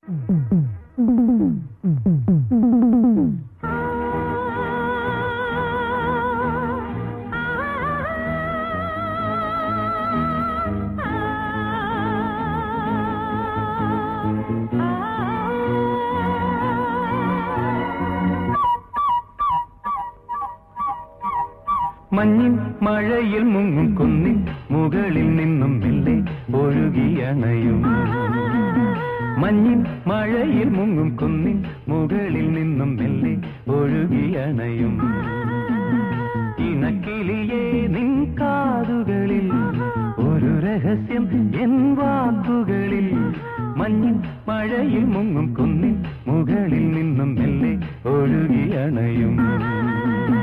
മഞ്ഞിൻ മഴയിൽ മുങ്ങും കുന്നിൻ മുകളിൽ നിന്നും മെല്ലെ ഒഴുകിയണയും മഞ്ഞിൻ മഴയിൽ മുങ്ങും കുന്നിൻ മുകളിൽ നിന്നും മെല്ലെ ഒഴുകിയണയും ഇണക്കിളിയേ നിൻ കാതുകളിൽ ഒരു രഹസ്യം എൻ വാക്കുകളിൽ മഞ്ഞിൻ മഴയിൽ മുങ്ങും കുന്നിൻ മുകളിൽ നിന്നും മെല്ലെ ഒഴുകിയണയും